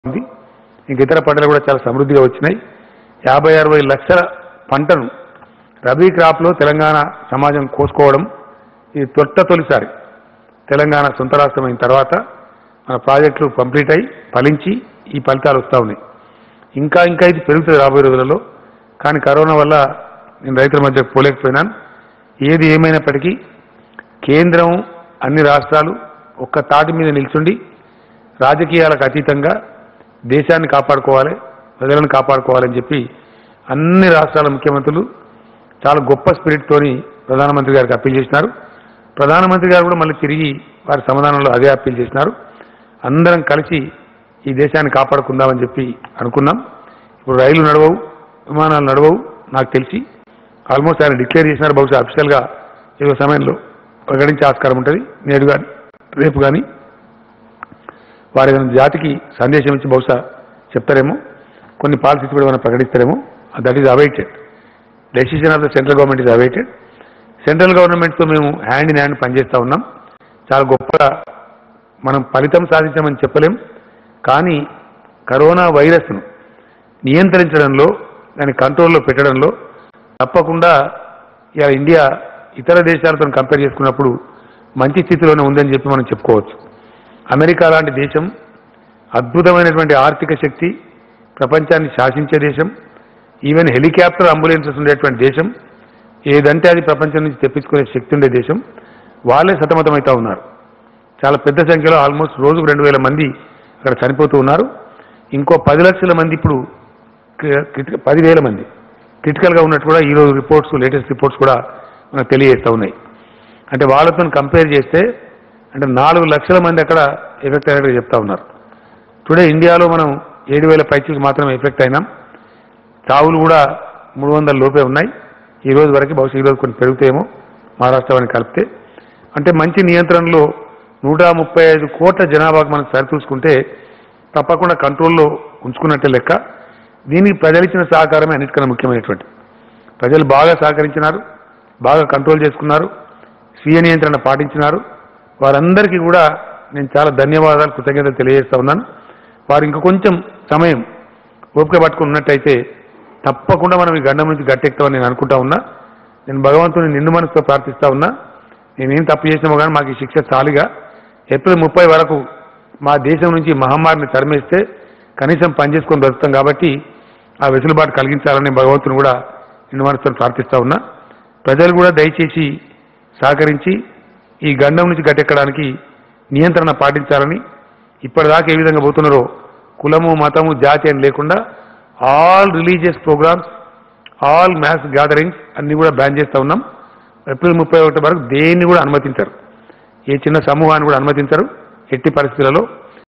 ఉంది ఇంక ఇతర పంటలు కూడా చాలా సమృద్ధిగా వచ్చినాయి యాభై అరవై లక్షల పంటను రబీ క్రాప్లో తెలంగాణ సమాజం కోసుకోవడం ఇది తొట్ట తొలిసారి తెలంగాణ సొంత రాష్ట్రం అయిన తర్వాత మన ప్రాజెక్టులు కంప్లీట్ అయి ఫలించి ఈ ఫలితాలు వస్తూ ఉన్నాయి ఇంకా ఇంకా ఇది పెరుగుతుంది రాబోయే రోజులలో కానీ కరోనా వల్ల నేను రైతుల మధ్య పోలేకపోయినాను ఏది ఏమైనప్పటికీ కేంద్రం అన్ని రాష్ట్రాలు ఒక్క తాటి మీద నిల్చుండి రాజకీయాలకు అతీతంగా దేశాన్ని కాపాడుకోవాలి ప్రజలను కాపాడుకోవాలని చెప్పి అన్ని రాష్ట్రాల ముఖ్యమంత్రులు చాలా గొప్ప స్పిరిట్తోని ప్రధానమంత్రి గారికి అప్పీల్ చేసినారు ప్రధానమంత్రి గారు కూడా మళ్ళీ తిరిగి వారి సమాధానంలో అదే అప్పీల్ చేసినారు అందరం కలిసి ఈ దేశాన్ని కాపాడుకుందామని చెప్పి అనుకున్నాం ఇప్పుడు రైలు నడవవు విమానాలు నడవవు నాకు తెలిసి ఆల్మోస్ట్ ఆయన డిక్లేర్ చేసినారు బహుశా అఫిషియల్గా ఏదో సమయంలో ప్రకటించే ఆస్కారం ఉంటుంది నేడు కానీ రేపు కానీ వారి ఏదైనా జాతికి సందేశం ఇచ్చి బహుశా చెప్తారేమో కొన్ని పాలసీస్ కూడా ఏమైనా ప్రకటిస్తారేమో that is awaited decision of the central government is awaited central గవర్నమెంట్తో మేము హ్యాండ్ ఇన్ హ్యాండ్ పనిచేస్తూ ఉన్నాం చాలా గొప్ప మనం ఫలితం సాధించామని చెప్పలేం కానీ కరోనా వైరస్ను నియంత్రించడంలో దాని కంట్రోల్లో పెట్టడంలో తప్పకుండా ఇవాళ ఇండియా ఇతర దేశాలతో కంపేర్ చేసుకున్నప్పుడు మంచి స్థితిలోనే ఉందని చెప్పి మనం చెప్పుకోవచ్చు అమెరికా లాంటి దేశం అద్భుతమైనటువంటి ఆర్థిక శక్తి ప్రపంచాన్ని శాసించే దేశం ఈవెన్ హెలికాప్టర్ అంబులెన్సెస్ ఉండేటువంటి దేశం ఏదంటే అది ప్రపంచం నుంచి తెప్పించుకునే శక్తి ఉండే దేశం వాళ్ళే సతమతమవుతా ఉన్నారు చాలా పెద్ద సంఖ్యలో ఆల్మోస్ట్ రోజుకు రెండు వేల మంది అక్కడ చనిపోతూ ఉన్నారు ఇంకో పది లక్షల మంది ఇప్పుడు క్రిటి పదివేల మంది క్రిటికల్గా ఉన్నట్టు కూడా ఈ రోజు రిపోర్ట్స్ లేటెస్ట్ రిపోర్ట్స్ కూడా మనకు తెలియజేస్తూ ఉన్నాయి అంటే వాళ్ళతో కంపేర్ చేస్తే అంటే నాలుగు లక్షల మంది అక్కడ ఎఫెక్ట్ అయినట్టుగా చెప్తా ఉన్నారు టుడే ఇండియాలో మనం ఏడు వేల పైచీలకు మాత్రమే ఎఫెక్ట్ అయినాం చావులు కూడా మూడు వందల లోపే ఉన్నాయి ఈ రోజు వరకు బహుశా ఈ రోజు కొన్ని పెరుగుతాయేమో మహారాష్ట్రని కలిపితే అంటే మంచి నియంత్రణలో నూట ముప్పై ఐదు కోట్ల జనాభాకు మనం సరిచూసుకుంటే తప్పకుండా కంట్రోల్లో ఉంచుకున్నట్టే లెక్క దీనికి ప్రజలు ఇచ్చిన సహకారమే అన్నిటికన్నా ముఖ్యమైనటువంటి ప్రజలు బాగా సహకరించినారు బాగా కంట్రోల్ చేసుకున్నారు స్వీయ నియంత్రణ పాటించినారు వారందరికీ కూడా నేను చాలా ధన్యవాదాలు కృతజ్ఞతలు తెలియజేస్తా ఉన్నాను వారు ఇంక కొంచెం సమయం ఓపిక పట్టుకుని ఉన్నట్టయితే తప్పకుండా మనం ఈ గండం నుంచి గట్టెక్తామని నేను అనుకుంటా ఉన్నా నేను భగవంతుని నిండు మనసుతో ప్రార్థిస్తా ఉన్నా నేనేం తప్పు చేసినామో కానీ మాకు ఈ శిక్ష చాలుగా ఏప్రిల్ ముప్పై వరకు మా దేశం నుంచి ఈ మహమ్మారిని తరిమేస్తే కనీసం పనిచేసుకొని బ్రతుకుతాం కాబట్టి ఆ వెసులుబాటు కలిగించాలని భగవంతుని కూడా నిండు మనసుతో ప్రార్థిస్తా ఉన్నా ప్రజలు కూడా దయచేసి సహకరించి ఈ గండం నుంచి గట్టెక్కడానికి నియంత్రణ పాటించాలని ఇప్పటిదాకా ఏ విధంగా పోతున్నారో కులము మతము జాతి అని లేకుండా all religious programs all mass gatherings అన్ని కూడా బ్యాన్ చేస్తా ఉన్నాం ఏప్రిల్ ముప్పై ఒకటి వరకు దేన్ని కూడా అనుమతించరు ఏ చిన్న సమూహాన్ని కూడా అనుమతించరు ఎట్టి పరిస్థితులలో